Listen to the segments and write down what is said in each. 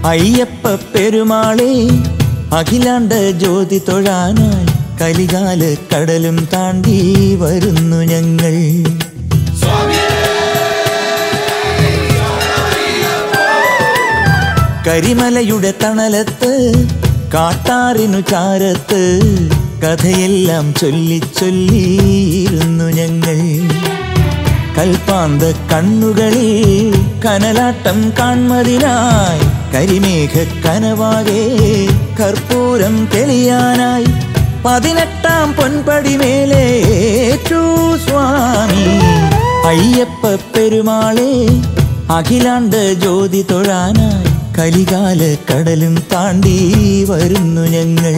അയ്യപ്പ പെരുമാളെ അഖിലാണ്ട ജ്യോതി തൊഴാനായി കലികാല കടലും താണ്ടി വരുന്നു ഞങ്ങൾ കരിമലയുടെ തണലത്ത് കാട്ടാറിനു ചാരത്ത് കഥയെല്ലാം ചൊല്ലി ചൊല്ലിയിരുന്നു ഞങ്ങൾ കൽപ്പാന്ത കണ്ണുകളിൽ കനലാട്ടം കാൺമതിനായി കരിമേഘ കനവാകെ കർപ്പൂരം തെളിയാനായി പതിനെട്ടാം പൊൻപടി മേലെ ഏറ്റു സ്വാമി അയ്യപ്പ പെരുമാളെ അഖിലാണ്ട ജ്യോതി തൊഴാനായി കലികാല കടലും താണ്ടി വരുന്നു ഞങ്ങൾ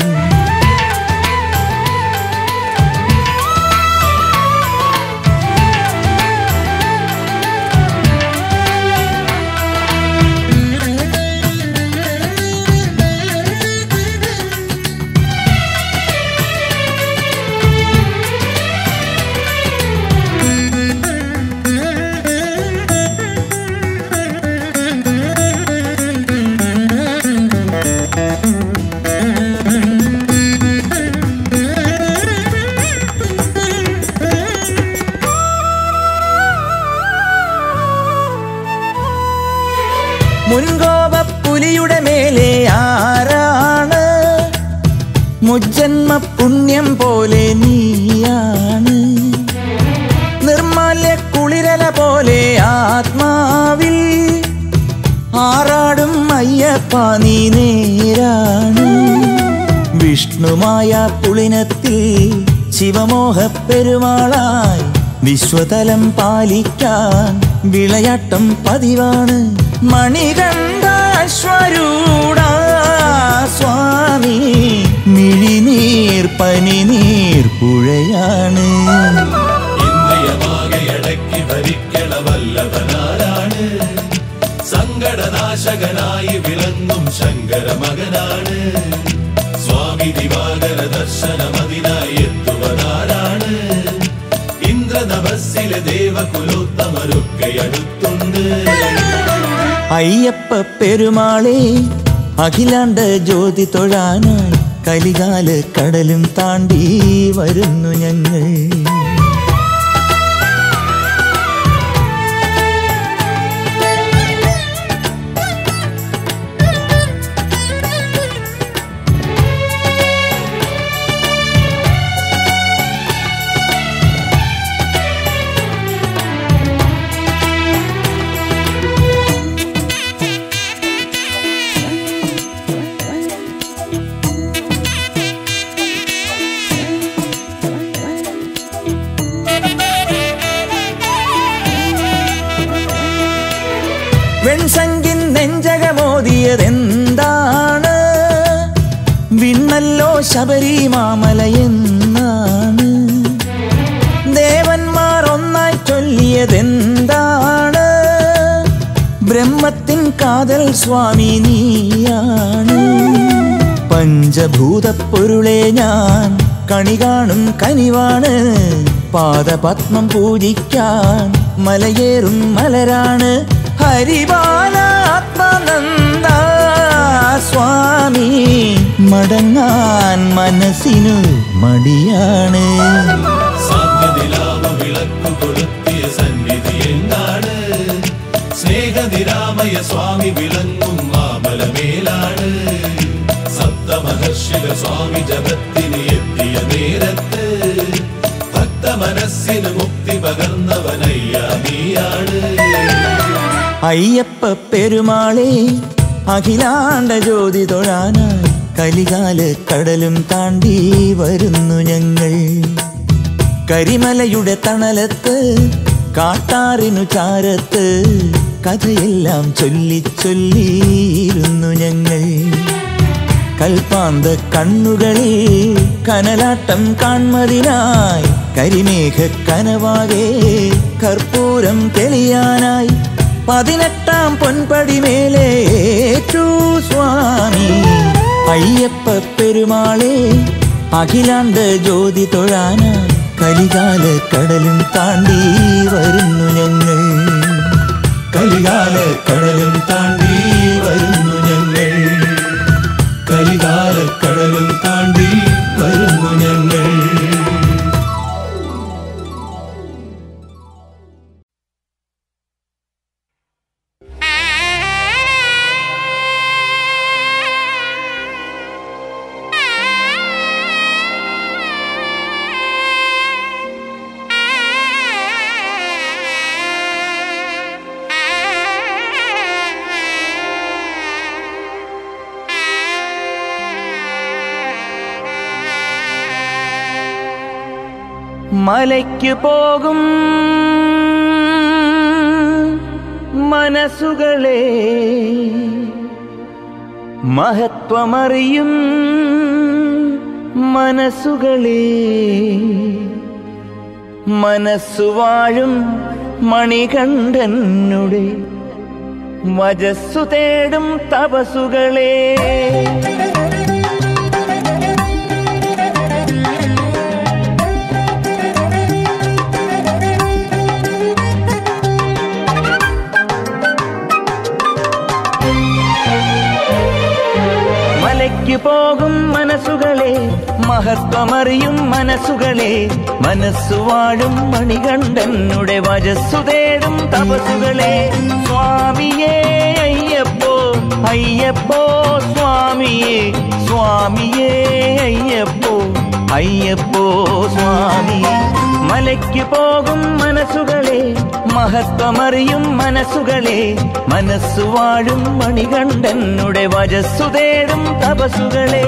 മുൻകോപ പുലിയുടെ മേലെ ആരാണ് മുജ്ജന്മ പുണ്യം പോലെ നീയാണ് നിർമാല്യ കുളിരല പോലെ ആത്മാവിൽ ആറാടും അയ്യപ്പ നീ നേരാണ് വിഷ്ണുമായ പുളിനത്തിൽ ശിവമോഹ പെരുമാളായി വിശ്വതലം പാലിക്കാൻ വിളയാട്ടം പതിവാണ് മണികണ്ഠ അശ്വരൂഢ സ്വാമി മിഴിനീർ പനിനീർ പുഴയാണ് ഇന്ദ്രിയമാകെ അടക്കി ഭരിക്കണ വല്ലഭനാരാണ് സങ്കടനാശകനായി വിളങ്ങും ശങ്കര മകനാണ് സ്വാമി ദിവാകര ദർശനമതിനായി എത്തുവനാരാണ് ഇന്ദ്രനഭസ്സിലെ ദേവകുലോത്തമരൊക്കെ അടുത്തുണ്ട് അയ്യപ്പ പെരുമാളെ അഖിലാണ്ട ജ്യോതി തൊഴാനായി കലികാല കടലും താണ്ടി വരുന്നു ഞങ്ങൾ വെൺസങ്കിൻ നെഞ്ചകമോദിയതെന്താണ് വിണ്ണല്ലോ ശബരിമാമല എന്നാണ് ദേവന്മാർ ഒന്നായി ചൊല്ലിയതെന്താണ് ബ്രഹ്മത്തിൻ കാതൽ സ്വാമി നീയാണ് പഞ്ചഭൂത പൊരുളെ ഞാൻ കണി കാണും കനിവാണ് പാദപത്മം പൂജിക്കാൻ മലയേറും മലരാണ് ഹരിബാല ആത്മാനന്ദ സ്വാമി മടങ്ങാൻ മനസ്സിനു മടിയാണ് സാധ്യനിലാമ വിളക്കു കൊളുത്തിയ സന്നിധി എന്താണ് സ്നേഹനിരാമയ സ്വാമി വിളങ്ങും മാമലമേലാണ് സപ്തമഹർഷിക സ്വാമി ജഗത്തിന് എത്തിയ നേരത്ത് ഭക്ത മനസ്സിന് മുക്തി പകർന്നവനയ്യ നീയാണ് അയ്യപ്പ പെരുമാളെ അഖിലാണ്ട ജ്യോതി തൊഴാനായി കലികാല കടലും താണ്ടി വരുന്നു ഞങ്ങൾ കരിമലയുടെ തണലത്ത് കാട്ടാറിനു ചാരത്ത് കഥയെല്ലാം ചൊല്ലി ചൊല്ലിയിരുന്നു ഞങ്ങൾ കൽപ്പാന്ത കണ്ണുകളിൽ കനലാട്ടം കാൺമതിനായി കരിമേഘ കനവാകെ കർപ്പൂരം തെളിയാനായി പതിനെട്ടാം പൊൻപടി മേലെ ഏറ്റു സ്വാമി അയ്യപ്പ പെരുമാളെ അഖിലാണ്ട ജ്യോതി തൊഴാനായി കലികാല കടലും താണ്ടി വരുന്നു ഞങ്ങൾ കലികാല കടലും താണ്ടി വരുന്നു മലയ്ക്ക് പോകും മനസ്സുകളെ മഹത്വമറിയും മനസ്സുകളെ മനസ്സുവാഴും മണികണ്ഠനുടെ വജസ്സു തേടും തപസുകളെ മലയ്ക്ക് പോകും മനസ്സുകളെ മഹത്വമറിയും മനസ്സുകളെ മനസ്സു വാഴും മണികണ്ഠനുടെ വജസ്സു തേടും തപസുകളെ സ്വാമിയേ അയ്യപ്പോ അയ്യപ്പോ സ്വാമിയേ സ്വാമിയേ അയ്യപ്പോ അയ്യപ്പോ സ്വാമിയേ മലയ്ക്ക് പോകും മനസ്സുകളെ മഹത്വമറിയും മനസ്സുകളെ മനസ്സു വാഴും മണികണ്ഠനുടെ വജസ്സു തേടും തപസുകളെ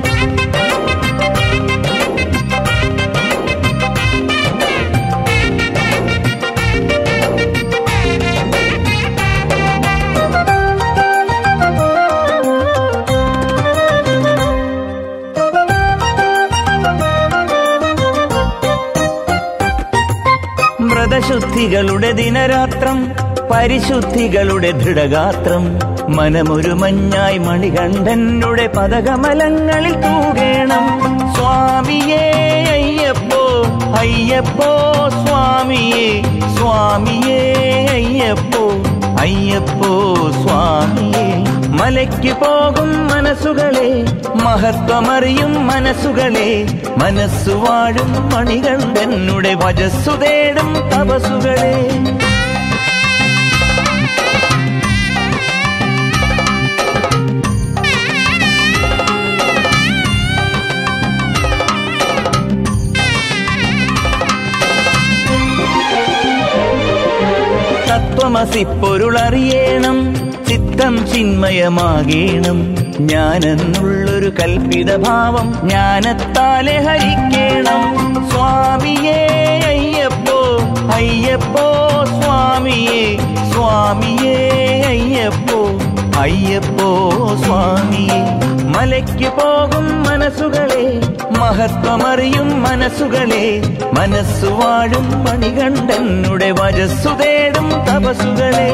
വ്രതശുദ്ധികളുടെ ദിനരാത്രം പരിശുദ്ധികളുടെ ദൃഢഗാത്രം മനമൊരു മഞ്ഞായി മണികണ്ഠനുടെ പദകമലങ്ങളിൽ തൂകേണം സ്വാമിയേ അയ്യപ്പോ അയ്യപ്പോ സ്വാമിയേ സ്വാമിയേ അയ്യപ്പോ അയ്യപ്പോ സ്വാമിയേ മലയ്ക്ക് പോകും മനസ്സുകളെ മഹത്വമറിയും മനസ്സുകളെ മനസ്സു വാഴും മണികണ്ഠനുടെ വജസ്സു തേടും തപസുകളെ തത്വമസി പൊരുളറിയണം ചിത്തം ചിന്മയമാകേണം ഞാനെന്നുള്ളൊരു കൽപ്പിത ഭാവം ജ്ഞാനത്താലെ ഹരിക്കേണം സ്വാമിയേ അയ്യപ്പോ അയ്യപ്പോ സ്വാമിയേ സ്വാമിയേ അയ്യപ്പോ അയ്യപ്പോ സ്വാമിയേ മലയ്ക്ക് പോകും മനസ്സുകളെ മഹത്വമറിയും മനസ്സുകളെ മനസ്സു വാഴും മണികണ്ഠനുടെ വജസ്സു തേടും തപസുകളെ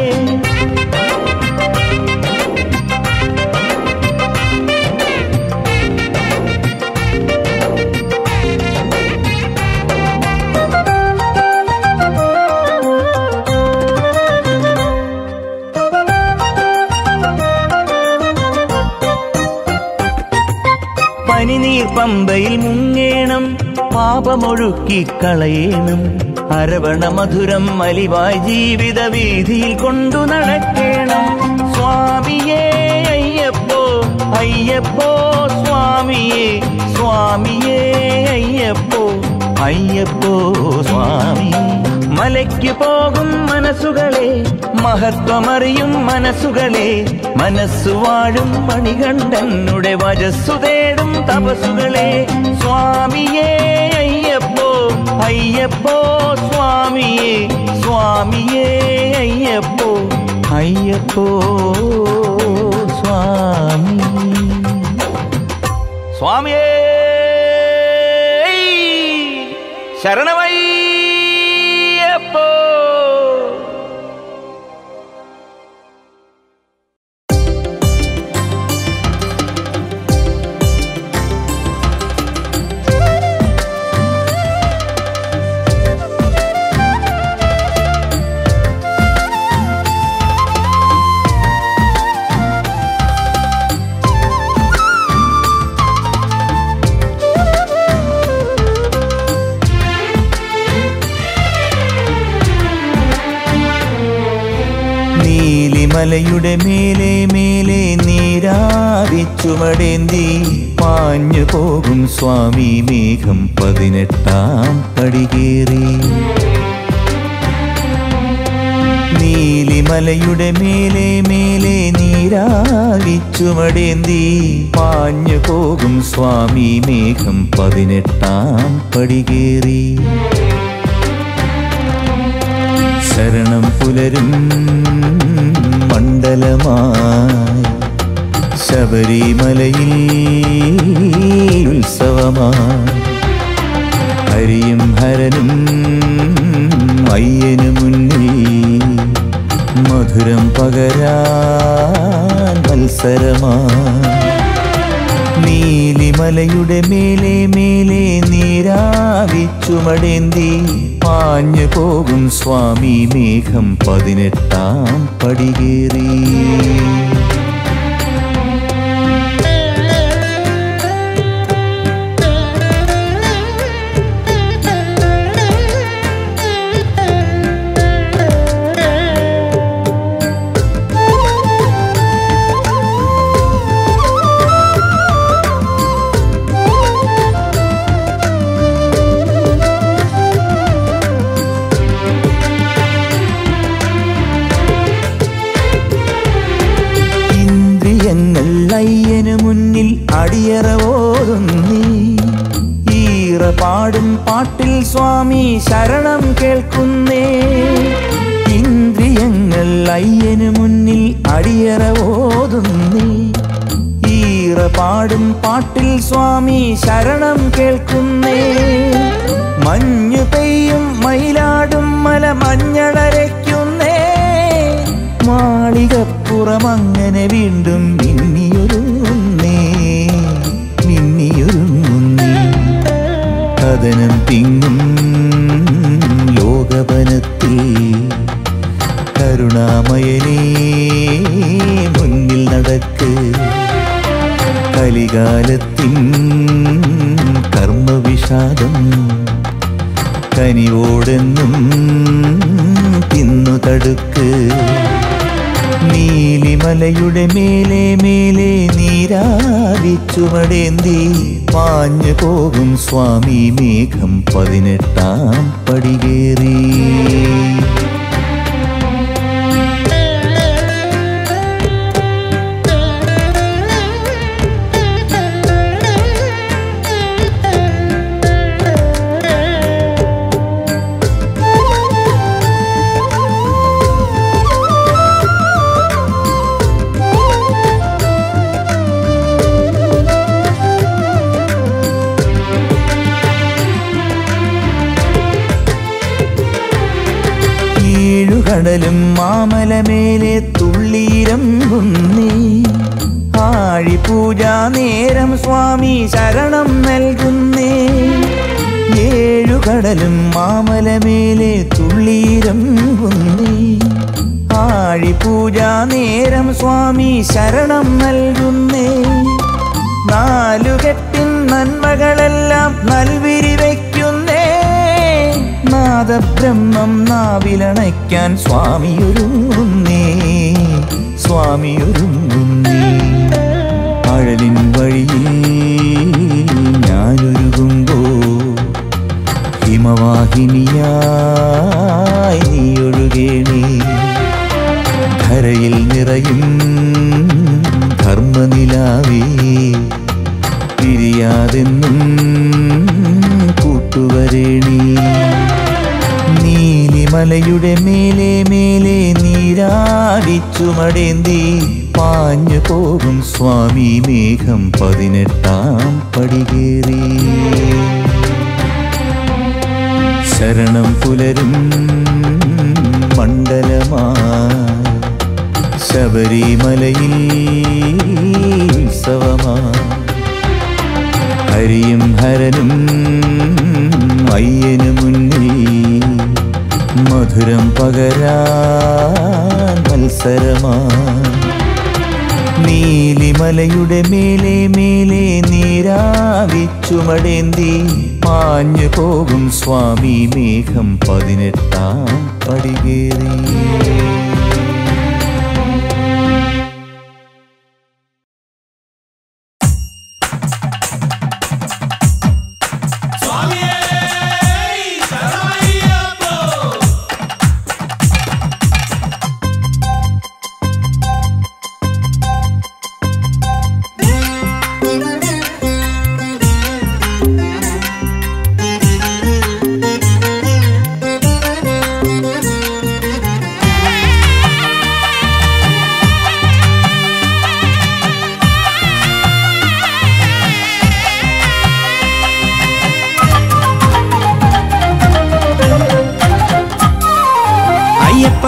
പനിനീർ പമ്പയിൽ മുങ്ങേണം പാപമൊഴുക്കി കളയേണം അരവണ മധുരം മലിവായി ജീവിത വീതിയിൽ കൊണ്ടു നടക്കേണം സ്വാമിയേ അയ്യപ്പോ അയ്യപ്പോ സ്വാമിയേ സ്വാമിയേ അയ്യപ്പോ അയ്യപ്പോ സ്വാമി മലയ്ക്ക് പോകും മനസ്സുകളെ മഹത്വമറിയും മനസ്സുകളെ മനസ്സു വാഴും മണികണ്ഠനുടെ വജസ്സു തേടും തപസുകളെ സ്വാമിയേ അയ്യപ്പോ അയ്യപ്പോ സ്വാമിയേ സ്വാമിയേ അയ്യപ്പോ അയ്യപ്പോ സ്വാമി സ്വാമിയേ ശരണമയ്യപ്പോ നീലിമലയുടെ മേലെ മേലെ നീരാവി ചുമടേന്തി പാഞ്ഞു പോകും സ്വാമി മേഘം പതിനെട്ടാം പടികേറി നീ നീലിമലയുടെ മേലെ മേലെ നീരാവിച്ചുമടേന്തി പാഞ്ഞു പോകും സ്വാമി മേഘം പതിനെട്ടാം പടികേറി ശരണം പുലരും മണ്ഡലമായി ശബരിമലയിൽ ഉത്സവമായി ഹരിയും ഹരനും അയ്യനു മുന്നിൽ മധുരം പകരാൻ മത്സരമായി നീലിമലയുടെ മേലെ മേലെ നീരാവിച്ചുമടേന്തി പാഞ്ഞു പോകും സ്വാമി മേഘം പതിനെട്ടാം പടികേറി ഇന്ദ്രിയങ്ങൾ അയ്യനു മുന്നിൽ അടിയറ ഓതുന്നീ ഈറ പാടും പാട്ടിൽ സ്വാമി ശരണം കേൾക്കുന്നേ ഇന്ദ്രിയങ്ങൾ അയ്യനു മുന്നിൽ അടിയറ ഓതുന്നീ ഈറ പാടും പാട്ടിൽ സ്വാമി ശരണം കേൾക്കുന്നേ മഞ്ഞു പെയ്യും മയിലാടും മല മഞ്ഞളരയ്ക്കുന്നേ മാളികപ്പുറം അങ്ങനെ വീണ്ടും മിന്നിയൊരുങ്ങുന്നേ മിന്നിയൊരുങ്ങുന്നേ കഥനം തിങ്ങും ലോകവനത്തിൽ കരുണാമയനേ മുന്നിൽ നടക്ക് കലികാലത്തിൻ കർമ്മവിഷാദം കനിവോടെന്നും തിന്നു തടുക്ക് നീലിമലയുടെ മേലെ മേലെ നീരാവിച്ചുമടേന്തി പാഞ്ഞു പോകും സ്വാമി മേഘം പതിനെട്ടാം പടികേറി ഏഴുകടലും മാമലമേലെ തുള്ളീരം കുന്നേ ആഴിപൂജ നേരം സ്വാമി ശരണം നൽകുന്നേ ഏഴുകടലും മാമലമേലെ തുള്ളീരം കുന്നേ ആഴിപൂജ നേരം സ്വാമി ശരണം നൽകുന്നേ നാലുകെട്ടിൻ നന്മകളെല്ലാം നൽവിരി വയ്ക്കുന്നേ നാദബ്രഹ്മം നാവിലണയ്ക്കാൻ സ്വാമിയൊരുങ്ങുന്നേ സ്വാമിയൊരുങ്ങുന്നേ അഴലിൻ വഴിയിൽ ഞാനൊരുകുമ്പോ ഹിമവാഹിനിയായി നീ ഒഴുകേണേ ധരയിൽ നിറയും ധർമ്മനിലാവേ പിരിയാതെന്നും കൂട്ടുവരേണി നീലിമലയുടെ മേലെ മേലെ നീരാടിച്ചുമടേന്തി പാഞ്ഞു പോകും സ്വാമി മേഘം പതിനെട്ടാം പടികേറി ശരണം പുലരും മണ്ഡലമായി ശബരിമലയിൽ ഉത്സവമായി ഹരിയും ഹരനും അയ്യനു മുന്നിൽ മധുരം പകരാൻ മത്സരമായി നീലിമലയുടെ മേലെ മേലെ നീരാവിച്ചുമടേന്തി പാഞ്ഞു പോകും സ്വാമി മേഘം പതിനെട്ടാം പടികേറി സ്വാമിയേ ശരണമയ്യപ്പോ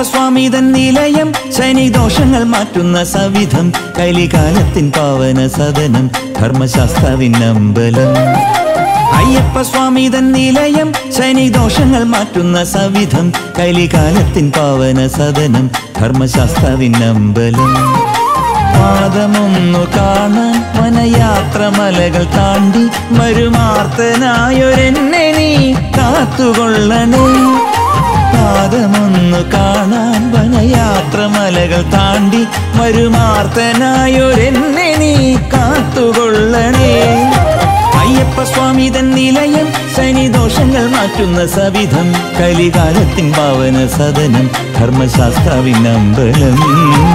അയ്യപ്പസ്വാമി തൻ നിലയം ശനിദോഷങ്ങൾ മാറ്റുന്ന സവിധം കലികാലത്തിൻ പാവന സദനം ധർമ്മശാസ്ത്രവിന്നമ്പലം അയ്യപ്പസ്വാമി തൻ നിലയം ശനിദോഷങ്ങൾ മാറ്റുന്ന സവിധം കലികാലത്തിൻ പാവന സദനം ധർമ്മശാസ്ത്രവിന്നമ്പലം പാദമൊന്നു കാണാൻ വനയാത്ര മലകൾ താണ്ടി മരുമാർത്തനായൊരെന്നെ നീ കാത്തുകൊള്ളണേ പാദമൊന്നു കാണാൻ വനയാത്ര മലകൾ താണ്ടി മരുമാർത്തനായൊരെന്നെ നീ കാത്തുകൊള്ളണേ അയ്യപ്പസ്വാമി തൻ നിലയം ശനിദോഷങ്ങൾ മാറ്റുന്ന സവിധം കലികാലത്തിൻ പാവന സദനം ധർമ്മശാസ്ത്രവിനമ്പലം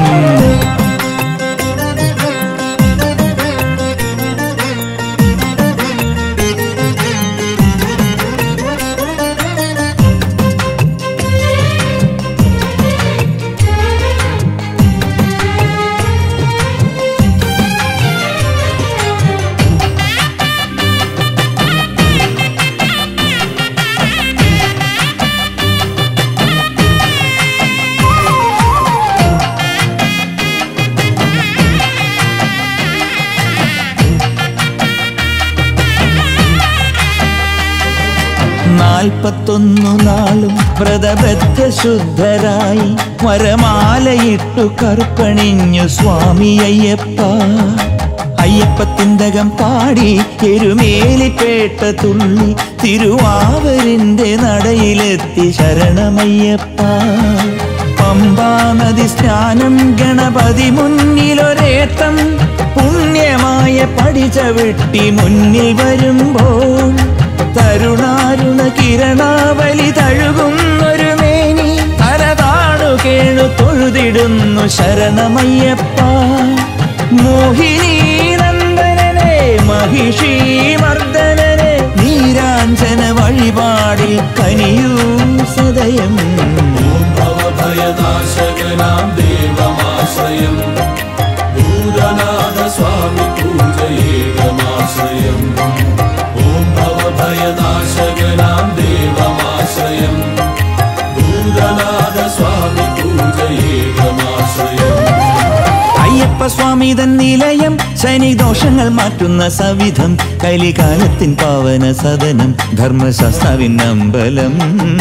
നാൽപ്പത്തൊന്നു നാളും വ്രതബദ്ധ ശുദ്ധരായി മരമാലയിട്ടു കറുപ്പണിഞ്ഞു സ്വാമി അയ്യപ്പ അയ്യപ്പത്തിന്തകം പാടി എരുമേലിപ്പേട്ട തുള്ളി തിരുവാവരിന്റെ നടയിലെത്തി ശരണമയ്യപ്പ പമ്പാ നദി സ്നാനം ഗണപതി മുന്നിലൊരേട്ടം പുണ്യമായ പടി ചവിട്ടി മുന്നിൽ വരുമ്പോൾ തരുണാരുണ കിരണാവലി തഴുകുന്നൊരു മേനി തരതാണു കേണു തൊഴുതിടുന്നു ശരണമയ്യപ്പ മോഹിനി നന്ദനനെ മഹിഷി മർദ്ദനനെ നീരാഞ്ജന വഴിപാടിൽ കനിയൂ സദയം ഓം ഭവഭയനാശകനാം ദേവമാശ്രയം ഭൂതനാഥ സ്വാമി പൂജയേകമാശ്രയം ഓം ഭവഭയനാശകനാം ദേവമാശ്രയം ഭൂതനാഥ സ്വാമി പൂജയേകമാശ്രയം അയ്യപ്പസ്വാമി തൻ നിലയം ശനിദോഷങ്ങൾ മാറ്റുന്ന സവിധം കലികാലത്തിൻ പാവന സദനം ധർമ്മശാസ്ത്രവിനമ്പലം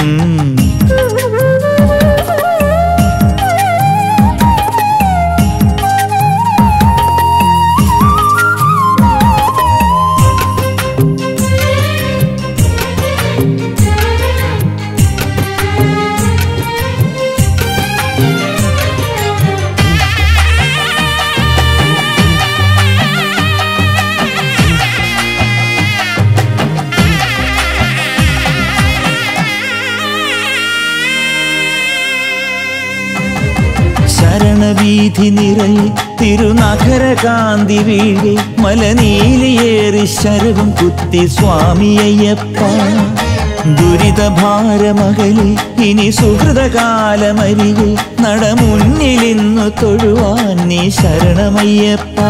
ശരണവീഥി നിറയെ തിരുനഗര കാന്തി വീഴെ മലനീലിയേറി ശരവും കുത്തി സ്വാമി അയ്യപ്പ ദുരിതഭാരമകലെ ഇനി സുഹൃതകാലമരികെ നടമുന്നിലിന്നു തൊഴുവാൻ നീ ശരണമയ്യപ്പ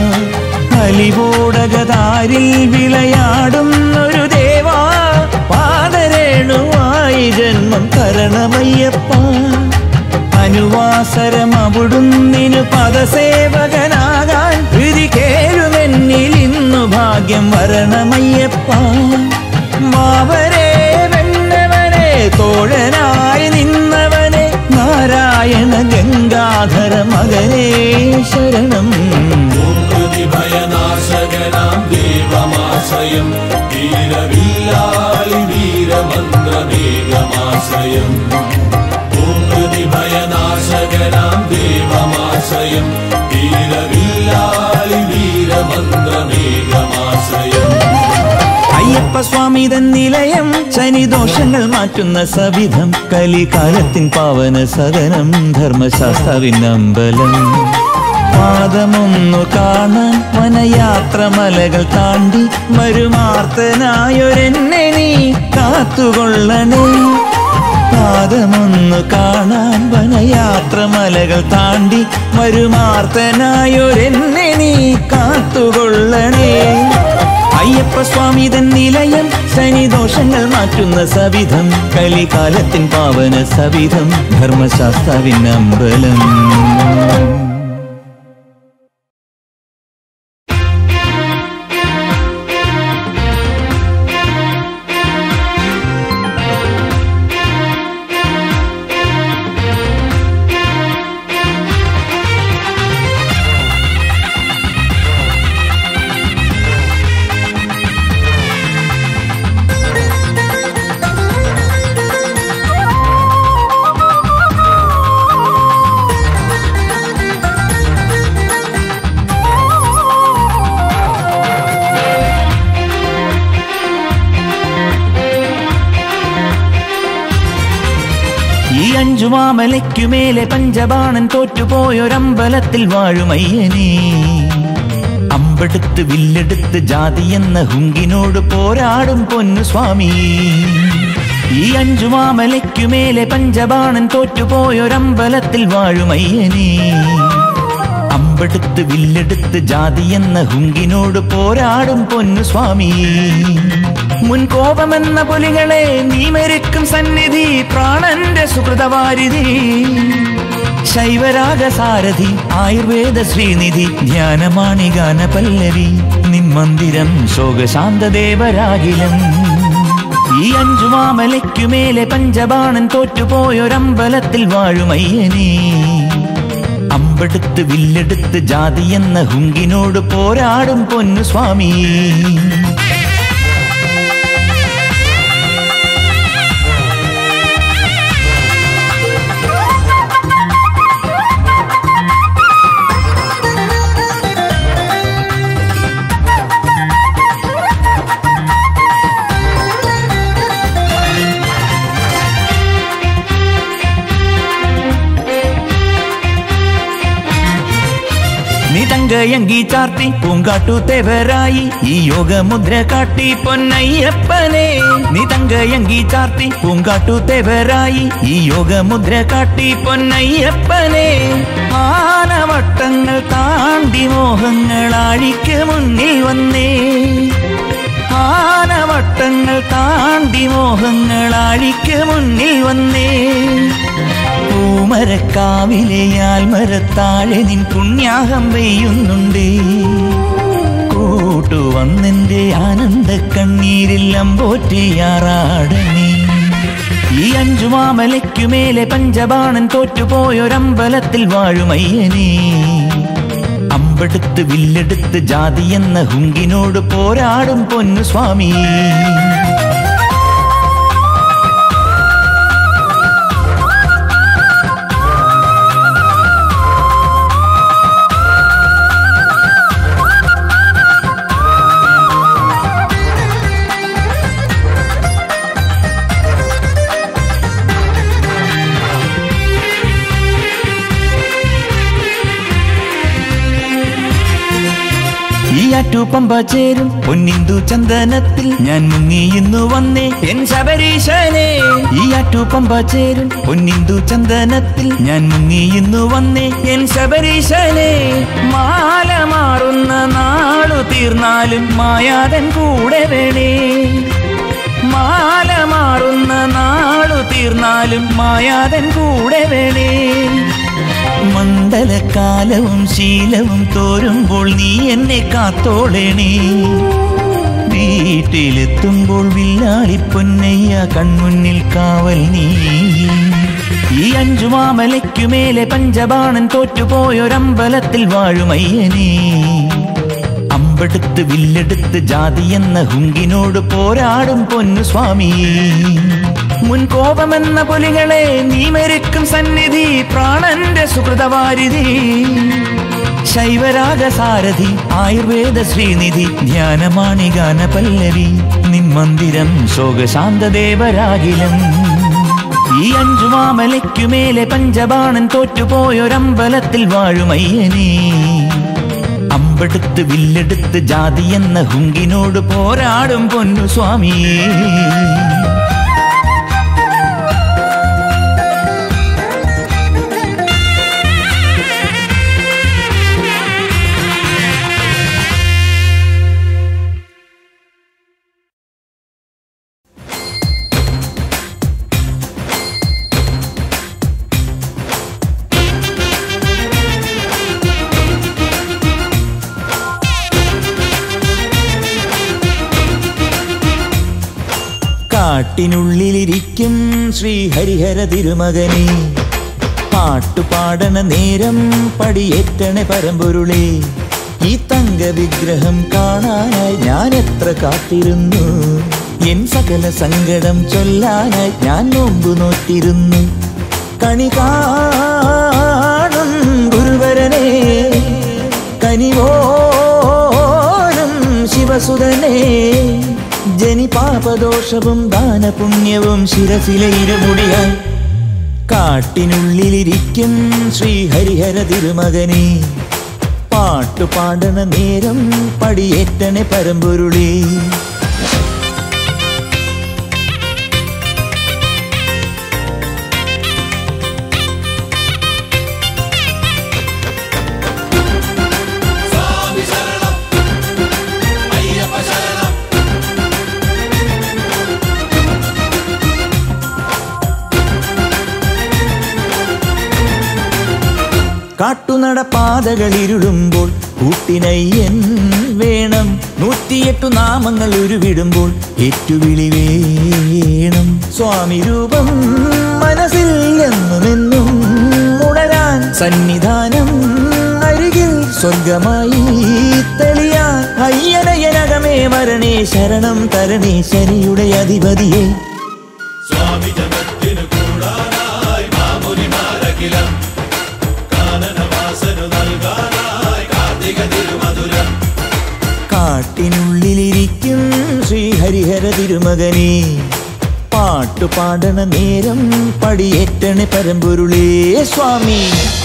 അലിവോടകതാരിൽ വിളയാടുന്നൊരു ദേവാ പാദരേണുവായി ജന്മം തരണമയ്യപ്പ അനുവാസരം അവിടുന്നിനു പദസേവകനാകാൻ വിധി കേഴുമെന്നിൽ ഇന്നു ഭാഗ്യം വരണമയ്യപ്പ മാവരെ വെന്നവനെ തോഴനായി നിന്നവനെ നാരായണ ഗംഗാധര മകനേ ശരണം ഓം ഭയനാശകനാം ദേവമാശ്രയം വീരവില്ലാളി വീരമന്ത്രമേകമാശ്രയം ഓം ഭയനാശകനാം ദേവമാശ്രയം വീരവില്ലാളി വീരമന്ത്രമേകമാശ്രയം അയ്യപ്പസ്വാമി തൻ നിലയം ശനിദോഷങ്ങൾ മാറ്റുന്ന സവിധം കലികാലത്തിൻ പാവന സദനം ധർമ്മശാസ്ത്രവിനമ്പലം പാദമൊന്നു കാണാൻ വനയാത്ര മലകൾ താണ്ടി മരുമാർത്തനായൊരെന്നെ നീ കാത്തുകൊള്ളണേ പാദമൊന്നു കാണാൻ വനയാത്ര മലകൾ താണ്ടി മരുമാർത്തനായൊരെന്നെ നീ കാത്തുകൊള്ളണേ അയ്യപ്പസ്വാമി തൻ നിലയം ശനിദോ ദോഷങ്ങൾ മാറ്റുന്ന സവിധം കലികാലത്തിൻ പാവന സവിധം ധർമ്മശാസ്താവിൻ അമ്പലം ഈ അഞ്ചു മാമലയ്ക്കുമേലെ പഞ്ചബാണൻ തോറ്റുപോയൊരമ്പലത്തിൽ വാഴുമയ്യനേ അമ്പെടുത്ത് വില്ലെടുത്ത് ജാതി എന്ന ഹുങ്കിനോട് പോരാടും പൊന്നു സ്വാമി ഈ അഞ്ചു മാമലയ്ക്കുമേലെ പഞ്ചബാണൻ തോറ്റുപോയൊരമ്പലത്തിൽ വാഴുമയ്യനേ അമ്പെടുത്ത് വില്ലെടുത്ത് ജാതി എന്ന ഹുങ്കിനോട് പോരാടും പൊന്നു സ്വാമി മുൻകോപമെന്ന പുലികളെ നീ മരിക്കും സന്നിധി പ്രാണന്റെ സുഹൃതവാരിധി ശൈവരാഗ സാരഥി ആയുർവേദ ശ്രീനിധി ധ്യാനമാണി ഗാന പല്ലവി നിൻ മന്ദിരം ശോകശാന്തദേവരാകിലം ഈ അഞ്ചു മാമലയ്ക്കുമേലെ പഞ്ചബാണൻ തോറ്റുപോയൊരമ്പലത്തിൽ വാഴുമയ്യനേ അമ്പെടുത്ത് വില്ലെടുത്ത് ജാതി എന്ന ഹുങ്കിനോട് പോരാടും പൊന്നു സ്വാമി നീ തങ്കയങ്കി ചാർത്തി പൂങ്കാട്ടു തെവരായി ഈ യോഗമുദ്ര കാട്ടി പൊന്നയ്യപ്പനെ നീ തങ്കയങ്കി ചാർത്തി പൂങ്കാട്ടു തെവരായി ഈ യോഗമുദ്ര കാട്ടി പൊന്നയ്യപ്പനെ ആനവട്ടങ്ങൾ താണ്ടി മോഹങ്ങൾ ആഴിക്ക് മുന്നിൽ വന്നേ ആനവട്ടങ്ങൾ താണ്ടി മോഹങ്ങൾ ആഴിക്ക് മുന്നിൽ വന്നേ പൂമരക്കാവിലെ ആൽമരത്താഴെ നിൻ പുണ്യാഹം പെയ്യുന്നുണ്ട് കൂട്ടുവന്നെന്റെ ആനന്ദ കണ്ണീരിൽ അമ്പോറ്റിയാറാടണേ ഈ അഞ്ചു മാമലയ്ക്കുമേലെ പഞ്ചബാണൻ തോറ്റുപോയൊരമ്പലത്തിൽ വാഴുമയ്യനേ അമ്പെടുത്ത് വില്ലെടുത്ത് ജാതി എന്ന ഹുങ്കിനോട് പോരാടും പൊന്നു സ്വാമി ഈ ആറ്റുപമ്പ ചേരും പൊന്നിന്ദു ചന്ദനത്തിൽ ഞാൻ മുങ്ങിയിന്നു വന്നേ എൻ ശബരീശനെ ഈ ആറ്റുപമ്പ ചേരും പൊന്നിന്ദു ചന്ദനത്തിൽ ഞാൻ മുങ്ങിയിന്നു വന്നേ എൻ ശബരീശനെ മാല മാറുന്ന നാളു തീർന്നാലും മായാതൻ കൂടെ വേണേ മാല മാറുന്ന നാളു തീർന്നാലും മായാതൻ കൂടെ വേണേ മണ്ഡലകാലവും ശീലവും തോരുമ്പോൾ നീ എന്നെ കാത്തോളേണേ വീട്ടിലെത്തുമ്പോൾ വില്ലാളി പൊന്നയ്യ കൺമുന്നിൽ കാവൽ നീ ഈ അഞ്ചു മാമലയ്ക്കുമേലെ പഞ്ചബാണൻ തോറ്റുപോയൊരമ്പലത്തിൽ വാഴുമയ്യനേ അമ്പെടുത്ത് വില്ലെടുത്ത് ജാതി എന്ന ഹുങ്കിനോട് പോരാടും പൊന്നു സ്വാമി മുൻകോപമെന്ന പുലികളെ നീ മരിക്കും സന്നിധി പ്രാണന്റെ സുഹൃതവാരിധി ശൈവരാഗ സാരഥി ആയുർവേദ ശ്രീനിധി ധ്യാനമാണി ഗാന പല്ലവി നിൻ മന്ദിരം ശോകശാന്തദേവരാകിലം ഈ അഞ്ചു മാമലയ്ക്കുമേലെ പഞ്ചബാണൻ തോറ്റുപോയൊരമ്പലത്തിൽ വാഴുമയ്യനേ അമ്പെടുത്ത് വില്ലെടുത്ത് ജാതി എന്ന ഹുങ്കിനോട് പോരാടും പൊന്നു സ്വാമിയേ കാട്ടിനുള്ളിലിരിക്കും ശ്രീ ഹരിഹര തിരുമകനെ പാട്ടുപാടണ നേരം പടിയേറ്റണ പരമ്പൊരുളേ ഈ തങ്ക വിഗ്രഹം കാണാനായി ഞാൻ എത്ര കാത്തിരുന്നു എൻ സകല സങ്കടം ചൊല്ലാനായി ഞാൻ നോമ്പു നോറ്റിരുന്നു കണി കാണും ഗുരുവരനെ കനിവോലും ശിവസുതനെ ജനി പാപദോഷവും ദാനപുണ്യവും ശിരസിലെ ഇരുമുടിയായി കാട്ടിനുള്ളിലിരിക്കും ശ്രീ ഹരിഹര തിരുമകനെ പാട്ടുപാടണ നേരം പടിയേറ്റനെ പരമ്പൊരുളേ സ്വാമി ശരണം അയ്യപ്പ ശരണം കാട്ടുനട പാതകളിരുളുമ്പോൾ കൂട്ടിനയ്യൻ വേണം നൂറ്റിയെട്ടു നാമങ്ങൾ ഉരുവിടുമ്പോൾ ഏറ്റുവിളി വേണം സ്വാമി രൂപം മനസ്സിൽ എന്നുമെന്നും ഉണരാൻ സന്നിധാനം അരികിൽ സ്വർഗമായി തെളിയാൻ അയ്യനയനകമേ മരണേ ശരണം തരണേ ശനിയുടെ അധിപതിയെ സ്വാമി ജഗത്തിനു കൂടാനായി മാമുനിമാരഖിലം കാനനവാസനു നൽകാനായി കാർത്തിക തിരുമധുരം കാട്ടിനുള്ളിലിരിക്കും ശ്രീ ഹരിഹര തിരുമകനെ പാട്ടുപാടണ നേരം പടിയേറ്റണ പരമ്പൊരുളേ സ്വാമി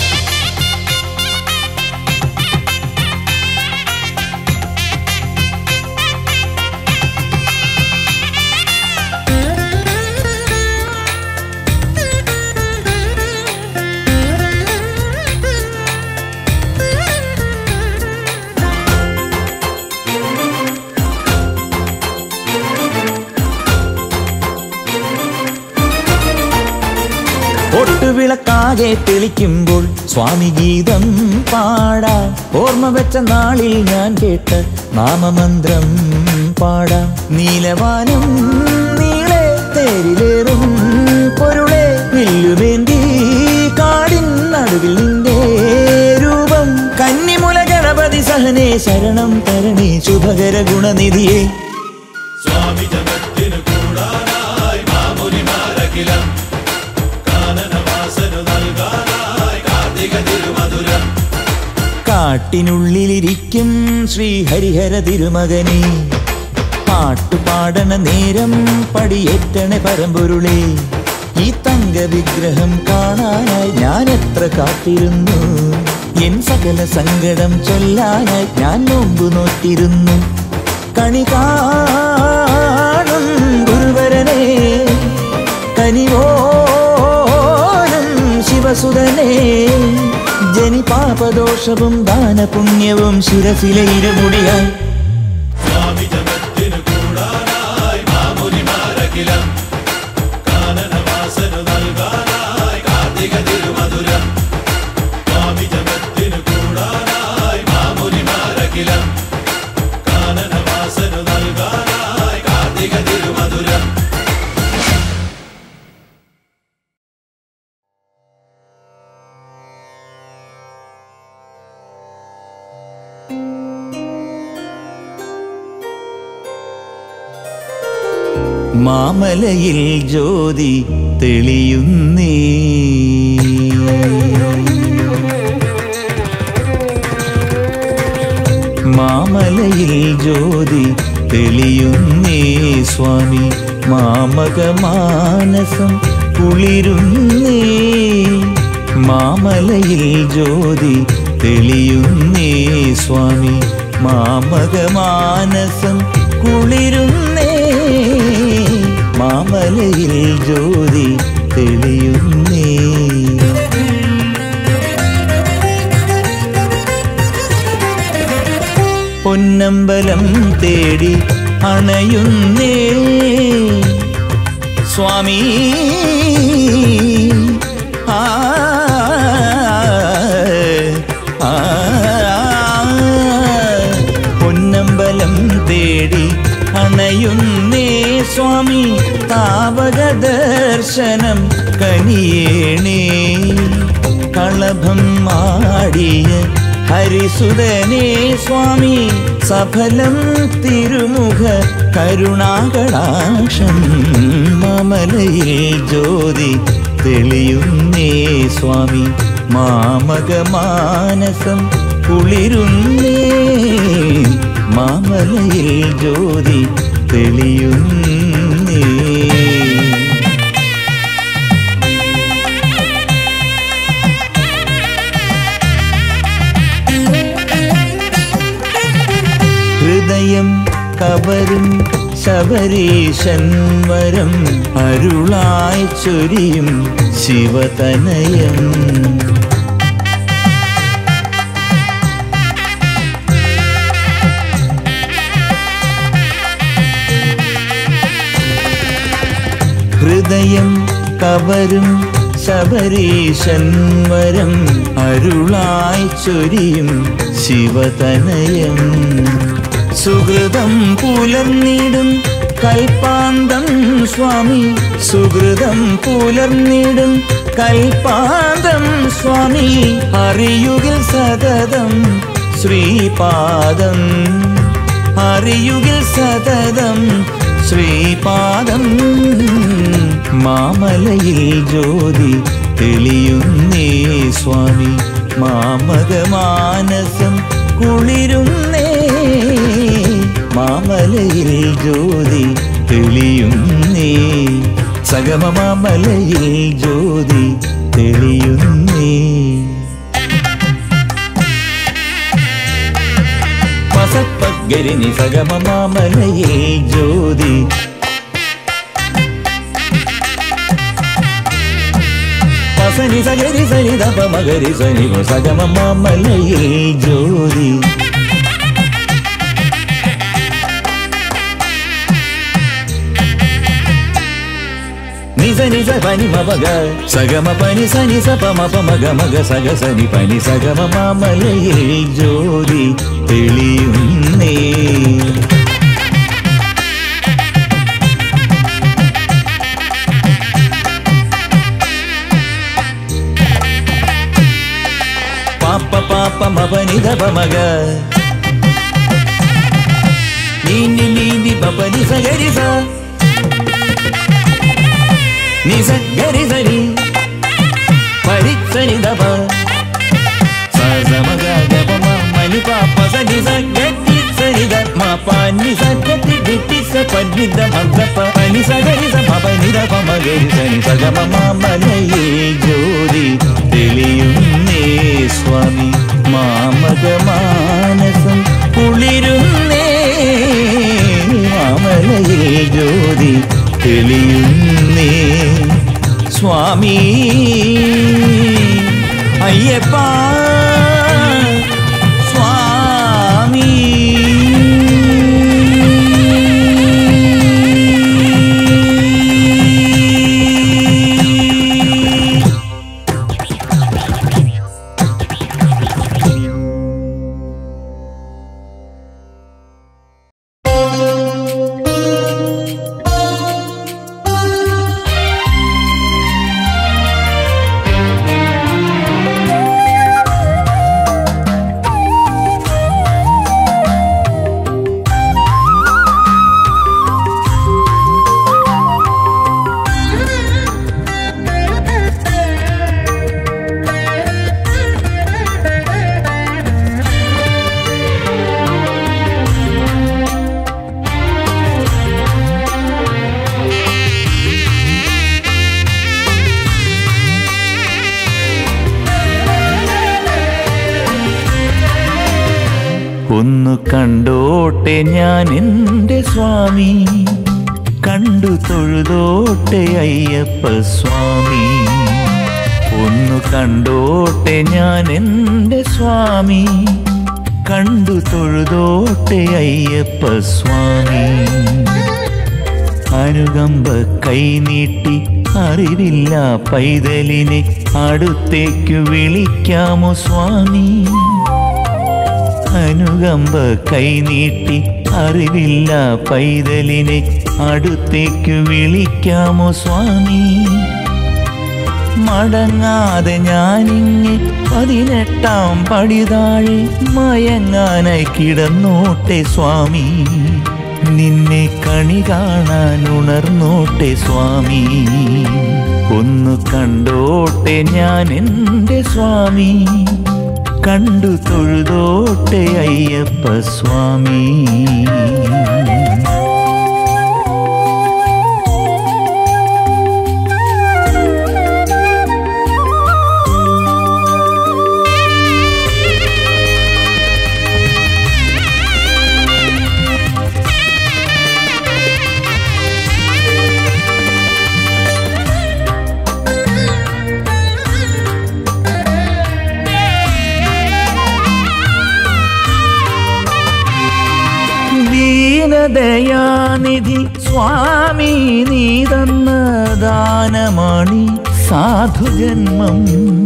ഒട്ടുവിളക്കാകെ തെളിക്കുമ്പോൾ സ്വാമി ഗീതം പാടാം ഓർമ്മ വെച്ച നാളിൽ ഞാൻ കേട്ട നാമമന്ത്രം പാടാം നീലവാനം നീളെ തേരിലേറും പൊരുളെ വില്ലുവേന്തി കാടിൻ നടുവിൽ നിന്റെ രൂപം കന്നിമുല ഗണപതി സഹനേ ശരണം തരണേ ശുഭകര ഗുണനിധിയെ സ്വാമി ജഗത്തിനു കൂടാനായി മാമുനിമാരഖിലം കാനനവാസനു നൽകാനായി കാർത്തിക തിരുമധുരം കാട്ടിനുള്ളിലിരിക്കും ശ്രീ ഹരിഹര തിരുമകനെ പാട്ടുപാടണ നേരം പടിയേറ്റണ പരമ്പൊരുളേ ഈ തങ്ക വിഗ്രഹം കാണാനായി ഞാൻ എത്ര കാത്തിരുന്നു എൻ സകല സങ്കടം ചൊല്ലാനായി ഞാൻ നോമ്പു നോറ്റിരുന്നു കണി കാണും ഗുരുവരനെ കനിവോലും ശിവസുതനെ ജനി പാപദോഷവും ദാനപുണ്യവും ശിരസിലെ ഇരുമുടിയായി സ്വാമി ജഗത്തിനു കൂടാനായി മാമുനിമാരഖിലം കാനനവാസനു നൽകാനായി കാർത്തിക തിരുമധുരം സ്വാമി ജഗത്തിനു കൂടാനായി മാമുനിമാരഖിലം കാനനവാസനു നൽകാനായി കാർത്തിക തിരുമധുരം മാമലയിൽ ജ്യോതി തെളിയുന്നേ മാമലയിൽ ജ്യോതി തെളിയുന്നേ സ്വാമി മാമകമാനസം കുളിരുന്നേ മാമലയിൽ ജ്യോതി തെളിയുന്നേ സ്വാമി മാമകമാനസം കുളിരുന്നേ മാമലയിൽ ജ്യോതി തെളിയുന്നേ പൊന്നമ്പലം തേടി അണയുന്നേ സ്വാമി ആ ആ, പൊന്നമ്പലം തേടി അണയുന്നേ സ്വാമി താവക ദർശനം കനിയേണേ കളഭം മാടിയ ഹരിസുതനേ സ്വാമി സഫലം തിരുമുഖ കരുണാകടാക്ഷം മമലയിൽ ജ്യോതി തെളിയുന്നേ സ്വാമി മാമക മാനസം കുളിരുന്നേ മാമലയിൽ ജ്യോതി തെളിയുന്നേ ഹൃദയം കവരും ശബരീശൻ വരം അരുളായി ചൊരിയും ശിവതനയം ഹൃദയം കവരും ശബരീശൻ വരം അരുളായി ചൊരിയും ശിവതനയം സുഹൃതം പുലർന്നിടും കൽപ്പാന്തം സ്വാമി സുഹൃതം പുലർന്നിടും കൽപ്പാന്തം സ്വാമി അറിയുകിൽ സതതം ശ്രീപാദം അറിയുകിൽ സതതം ശ്രീപാദം മാമലയിൽ ജ്യോതി തെളിയുന്നേ സ്വാമി മാമക മാനസം കുളിരുന്നേ മാമലയിൽ ജ്യോതി തെളിയുന്നേ സഗമ മാമലയിൽ ജ്യോതി തെളിയുന്നേ പസപ്പഗരിനി സഗമ മാമലയിൽ ജ്യോതി പസനി സഗരി സനി ദപ മഗരി സനി സഗമ മാമലയിൽ ജ്യോതി నిజ నిజ పని మగ సగమ పని సని స పమ పమగ మగ సగ సని పని సగమ మామలയിൽ ജ്യോതി തെളിയുന്നേ പാപ്പ പാപ്പ മപനി ധപ മഗ നീന്തി നീന്തി പപനി സഗരി സ നിസ ഗരി സരി പരിസനി ദപ സമഗ ഗപ മനി പാപ്പ സനി സ ഗട്ടി സനി ദ മ പനി സ ഗട്ടി ഗട്ടി സ പനി ദ മഗ പ പനി സ ഗരി സ മ പനി ദ പ മ ഗരി സനി സ ഗ മ മ മലയേ ജ്യോതി തെളിയുന്നേ സ്വാമി മാമക മാനസം കുളിരുന്നേ മാമലയിൽ ജ്യോതി തെളിയുന്നേ സ്വാമി അയ്യപ്പ സ്വാമി ഒന്ന് കണ്ടോട്ടെ ഞാൻ എൻ്റെ സ്വാമി കണ്ടു തൊഴുതോട്ടെ അയ്യപ്പ സ്വാമി ഒന്ന് കണ്ടോട്ടെ ഞാൻ എൻ്റെ സ്വാമി കണ്ടു തൊഴുതോട്ടെ അയ്യപ്പ സ്വാമി അനുകമ്പ കൈനീട്ടി അറിവില്ല പൈതലിനെ അടുത്തേക്കു വിളിക്കാമോ സ്വാമി അനുകമ്പ കൈനീട്ടി അറിവില്ല പൈതലിനെ അടുത്തേക്ക് വിളിക്കാമോ സ്വാമി മടങ്ങാതെ ഞാനിങ്ങ് പതിനെട്ടാം പടി താഴെ മയങ്ങാനായി കിടന്നോട്ടെ സ്വാമി നിന്നെ കണി കാണാൻ ഉണർന്നോട്ടെ സ്വാമി ഒന്ന് കണ്ടോട്ടെ ഞാൻ എൻ്റെ സ്വാമി കണ്ടു തൊഴുതോട്ടെ അയ്യപ്പ സ്വാമി ദീനദയാനിധി സ്വാമി നീ തന്ന ദാനമാണി സാധുജന്മം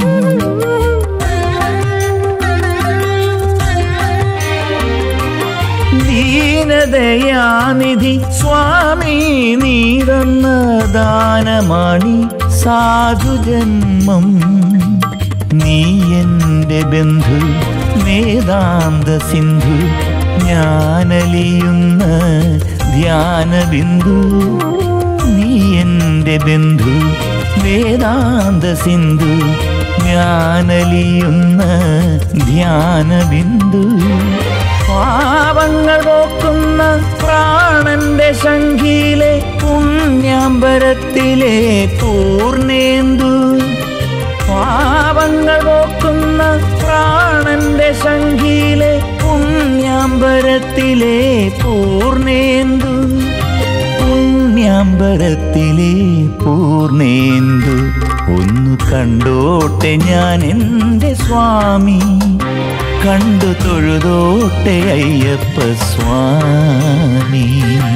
ദീനദയാനിധി സ്വാമി നീ തന്ന ദാനമാണി സാധുജന്മം നീ എൻ്റെ ബന്ധു വേദാന്ത സിന്ധു ഞാനലിയുന്ന ധ്യാനബിന്ദു നീ എൻ്റെ ബന്ധു വേദാന്ത സിന്ധു ഞാനലിയുന്ന ധ്യാനബിന്ദു പാപങ്ങൾ പോക്കുന്ന പ്രാണന്റെ ശംഖിയിലെ പുണ്യാമ്പരത്തിലെ പൂർണേന്ദു പാപങ്ങൾ പോക്കുന്ന പ്രാണന്റെ ശംഖിയിലെ പുണ്യാമ്പരത്തിലെ പൂർണേന്ദു പുണ്യാമ്പരത്തിലെ പൂർണേന്ദു ഒന്നു കണ്ടോട്ടെ ഞാൻ എൻ്റെ സ്വാമി കണ്ടു തൊഴുതോട്ടെ അയ്യപ്പ സ്വാമി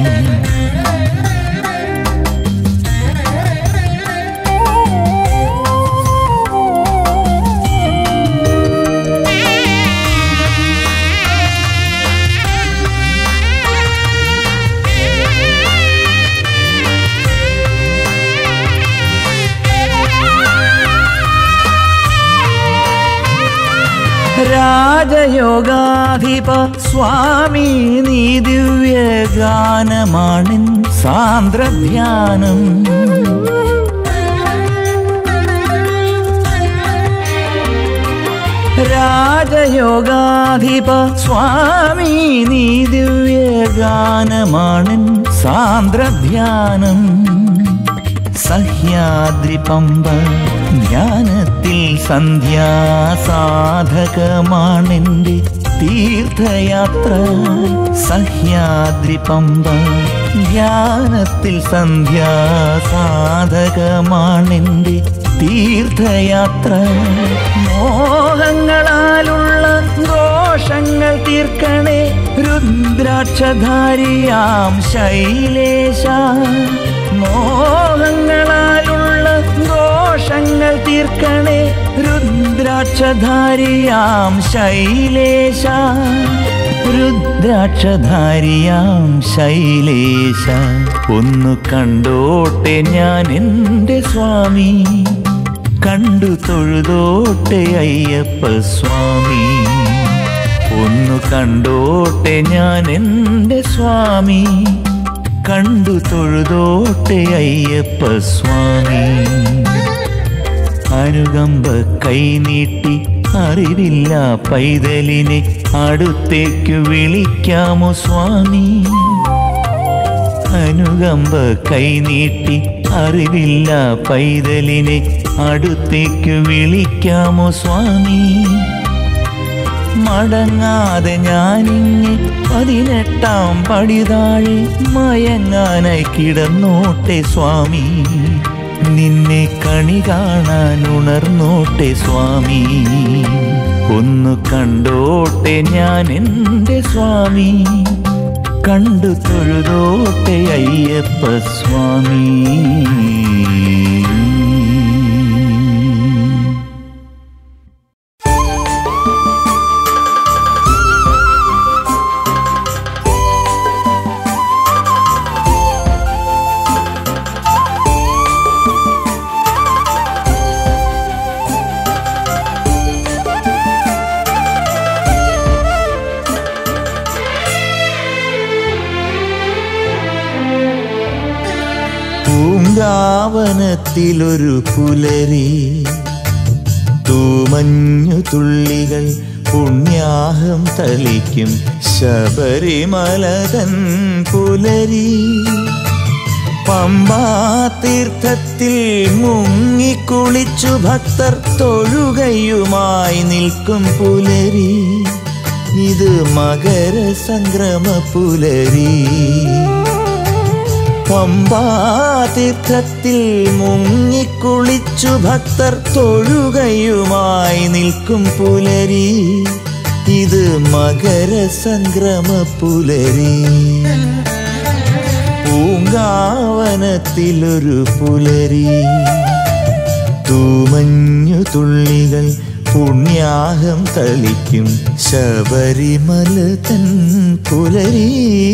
രാജയോഗാധിപ സ്വാമി നീ ദിവ്യഗാനമാണിൻ സാന്ദ്രധ്യാനം രാജയോഗാധിപ സ്വാമി നീ ദിവ്യഗാനമാണിൻ സാന്ദ്രധ്യാനം സഹ്യാദ്രി പമ്പ ധ്യാനത്തിൽ സന്ധ്യാസാധകമാണെൻ്റെ തീർത്ഥയാത്ര സഹ്യാദ്രി പമ്പ ധ്യാനത്തിൽ സന്ധ്യാസാധകമാണെൻ്റെ തീർത്ഥയാത്ര മോഹങ്ങളാലുള്ള ദോഷങ്ങൾ തീർക്കണേ രുദ്രാക്ഷധാരിയാം ശൈലേശ മോഹങ്ങളാലുള്ള ദോഷങ്ങൾ തീർക്കണേ രുദ്രാക്ഷധാരിയാം ശൈലേശ രുദ്രാക്ഷധാരിയാം ശൈലേശ ഒന്നു കണ്ടോട്ടെ ഞാൻ എൻ്റെ സ്വാമി കണ്ടു തൊഴുതോട്ടെ അയ്യപ്പ സ്വാമി ഒന്നു കണ്ടോട്ടെ ഞാൻ എൻ്റെ സ്വാമി കണ്ടു തൊഴുതോട്ടെ അയ്യപ്പ സ്വാമി അനുകമ്പ കൈനീട്ടി അറിവില്ല പൈതലിനെ അടുത്തേക്ക് വിളിക്കാമോ സ്വാമി അനുകമ്പ കൈനീട്ടി അറിവില്ല പൈതലിനെ അടുത്തേക്ക് വിളിക്കാമോ സ്വാമി മടങ്ങാതെ ഞാനിങ്ങ് പതിനെട്ടാം പടി താഴെ മയങ്ങാനായി കിടന്നോട്ടെ സ്വാമി നിന്നെ കണി കാണാൻ ഉണർന്നോട്ടെ സ്വാമി ഒന്ന് കണ്ടോട്ടെ ഞാൻ എൻ്റെ സ്വാമി കണ്ടു തൊഴുതോട്ടെ അയ്യപ്പ സ്വാമി പൂങ്കാവനത്തിലൊരു പുലരി തൂമഞ്ഞു തുള്ളികൾ പുണ്യാഹം തളിക്കും ശബരിമലതൻ പുലരി പമ്പാതീർത്ഥത്തിൽ മുങ്ങിക്കുളിച്ചു ഭക്തർ തൊഴുകയുമായി നിൽക്കും പുലരി ഇത് മകര സംക്രമ പുലരി പമ്പാതീർത്ഥത്തിൽ മുങ്ങിക്കുളിച്ചു ഭക്തർ തൊഴുകയുമായി നിൽക്കും പുലരി ഇത് മകര സംക്രമ പുലരി പൂങ്കാവനത്തിലൊരു പുലരി തൂമഞ്ഞു തുള്ളികൾ പുണ്യാഹം തളിക്കും ശബരിമല തൻ പുലരി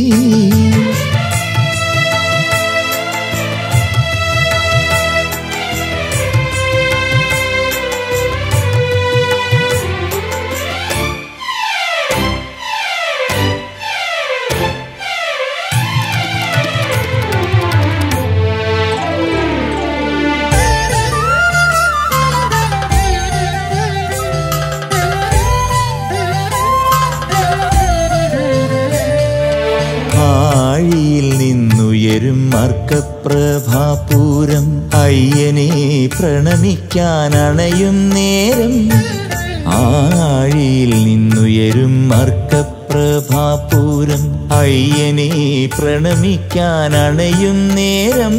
ആഴിയിൽ നിന്നുയരും അർക്കപ്രഭാപൂരം അയ്യനെ പ്രണമിക്കാൻ അണയും നേരം ആഴിയിൽ നിന്നുയരും അർക്കപ്രഭാപൂരം അയ്യനെ പ്രണമിക്കാൻ അണയും നേരം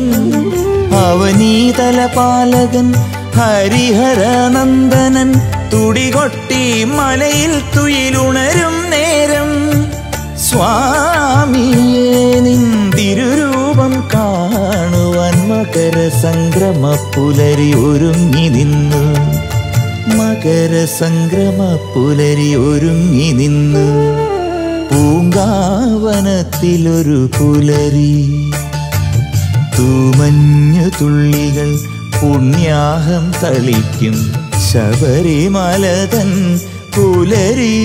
അവനീതലപാലകൻ ഹരിഹരനന്ദനൻ തുടികൊട്ടി മലയിൽ തുയിലുണരും നേരം സ്വാമിയേ നിൻ തിരുരൂപം കാണുവാൻ മകര സംക്രമ പുലരി ഒരുങ്ങി നിന്നു മകര സംക്രമ പുലരി ഒരുങ്ങി നിന്നു പൂങ്കാവനത്തിലൊരു പുലരി തൂമഞ്ഞു തുള്ളികൾ പുണ്യാഹം തളിക്കും ശബരിമലതൻ പുലരി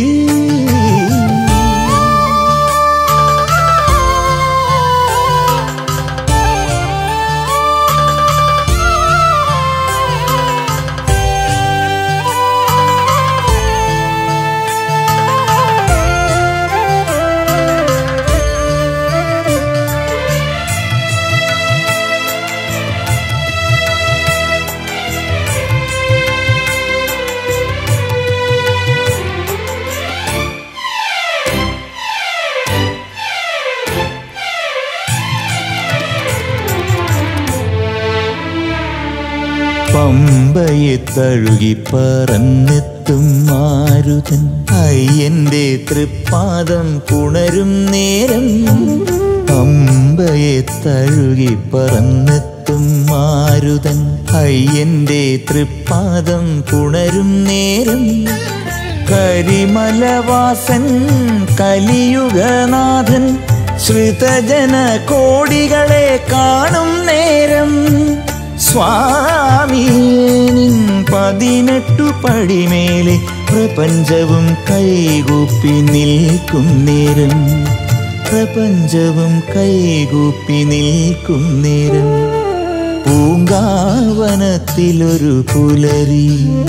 പമ്പയെ തഴുകി പറന്നെത്തും മാരുതൻ അയ്യന്റെ തൃപ്പാദം പുണരും നേരം പമ്പയെ തഴുകി പറന്നെത്തും മാരുതൻ അയ്യന്റെ തൃപ്പാദം പുണരും നേരം കരിമലവാസൻ കലിയുഗനാഥൻ ശ്രുതജന കോടികളെ കാണും നേരം സ്വാമിയേ നിൻ പതിനെട്ടു പടിമേലെ പ്രപഞ്ചവും കൈകൂപ്പി നിൽക്കും നേരം പ്രപഞ്ചവും കൈകൂപ്പി നിൽക്കും നേരം പൂങ്കാവനത്തിലൊരു പുലരി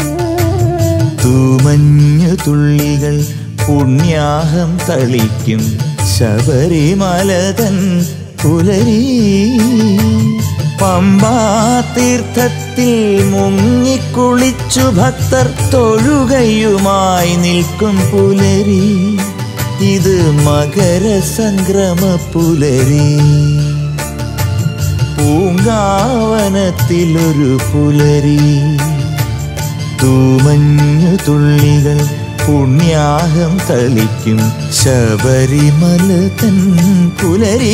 തൂമഞ്ഞു തുള്ളികൾ പുണ്യാഹം തളിക്കും ശബരിമലതൻ പുലരി പമ്പാതീർത്ഥത്തിൽ മുങ്ങിക്കുളിച്ചു ഭക്തർ തൊഴുകയുമായി നിൽക്കും പുലരി ഇത് മകര സംക്രമ പുലരി പൂങ്കാവനത്തിലൊരു പുലരി തൂമഞ്ഞു തുള്ളികൾ പുണ്യാഹം തളിക്കും ശബരിമല തൻ പുലരി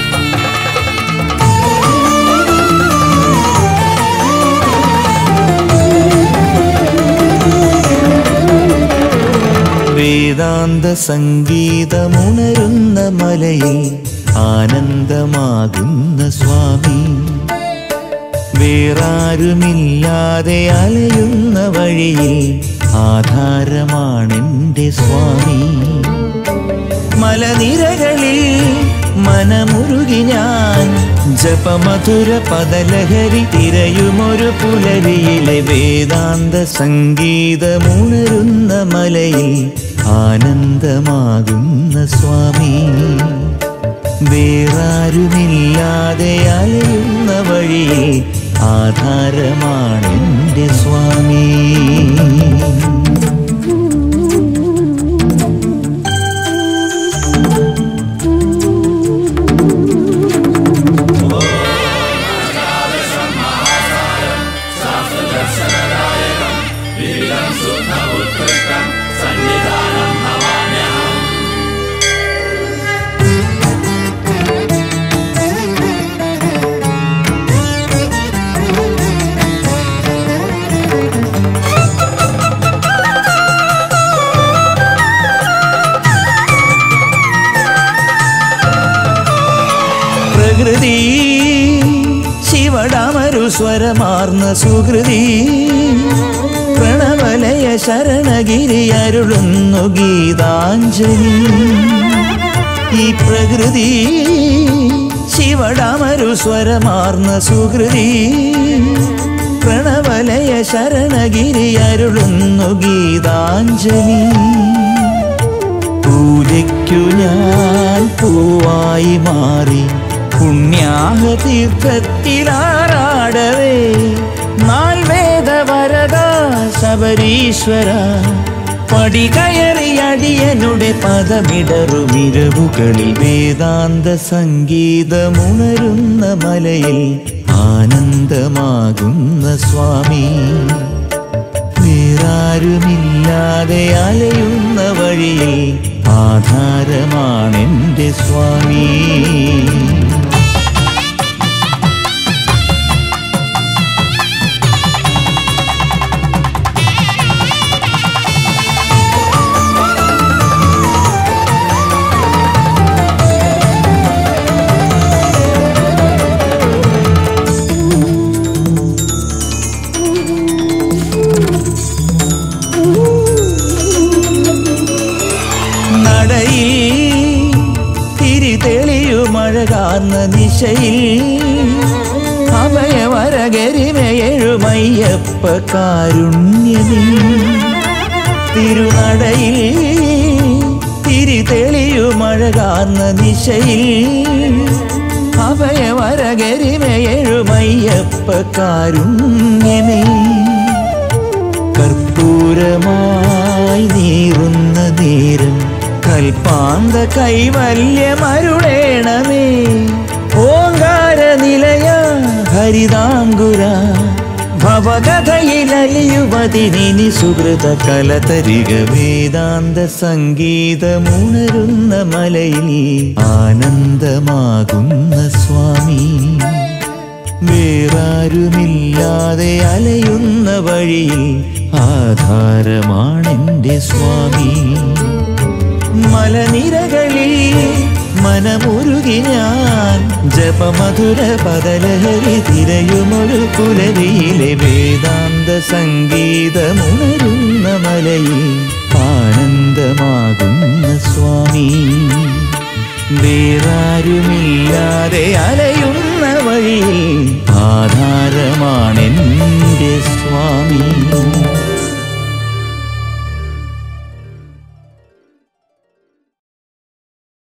ആ വേദാന്ത സംഗീതമുണരുന്ന മലയിൽ ആനന്ദമാകുന്ന സ്വാമി വേറാരുമില്ലാതെ അലയുന്ന വഴിയിൽ ആധാരമാണെൻ്റെ സ്വാമി മലനിരകളിൽ മനമുരുകി ഞാൻ ജപമധുര പദലഹരി തിരയുമൊരു പുലരിയിലെ വേദാന്ത സംഗീതമുണരുന്ന മലയിൽ ആനന്ദമാകുന്ന സ്വാമി വേറാരുമില്ലാതെ അലയുന്ന വഴിയിൽ ആധാരമാണെൻ്റെ സ്വാമി പ്രകൃതി ശിവടാമരു സ്വരമാർന്ന സുഹൃതി പ്രണവലയ ശരണഗിരി അരുളുന്നു ഗീതാഞ്ജലി ഈ പ്രകൃതി ശിവടാമരു സ്വരമാർന്ന സുഹൃതി പ്രണവലയ ശരണഗിരി അരുളുന്നു ഗീതാഞ്ജലി പൂജയ്ക്കു ഞാൻ പൂവായി മാറി പുണ്യാഹ തീർത്ഥത്തിലാറാടവേ നാൽവേദ വരദ ശബരീശ്വര പടി കയറി അടിയനുടെ പദമിടറുമിരവുകളിൽ വേദാന്ത സംഗീതമുണരുന്ന മലയിൽ ആനന്ദമാകുന്ന സ്വാമി വേറാരുമില്ലാതെ അലയുന്ന വഴിയിൽ ആധാരമാണെൻ്റെ സ്വാമി നടയിൽ തിരി തെളിയുമഴകാർന്ന നിശയിൽ അഭയവരകരിമയെഴുമയ്യപ്പ കാരുണ്യമേ തിരുനടയിൽ തിരി തെളിയുമഴകാർന്ന നിശയിൽ അഭയവരകരിമയെഴുമയ്യപ്പ കാരുണ്യമേ കർപ്പൂരമായി നീറുന്ന നേരം കൽപ്പാന്ത കൈവല്യമരുളേണമേ ഓങ്കാര നിലയ ഹരിതാങ്കുര ഭവകഥയിലലിയുവതിനി സുഹൃത കലതരിക വേദാന്ത സംഗീതമുണരുന്ന മലയിൽ ആനന്ദമാകുന്ന സ്വാമി വേറാരുമില്ലാതെ അലയുന്ന വഴിയിൽ ആധാരമാണെൻ്റെ സ്വാമി മലനിരകളിൽ മനമുരുകി ഞാൻ ജപമധുര പദലഹരി തിരയുമൊരു പുലരിയിലെ വേദാന്ത സംഗീതമുണരുന്ന മലയിൽ ആനന്ദമാകുന്ന സ്വാമി വേറാരുമില്ലാതെ അലയുന്ന വഴിയിൽ ആധാരമാണെൻ്റെ സ്വാമി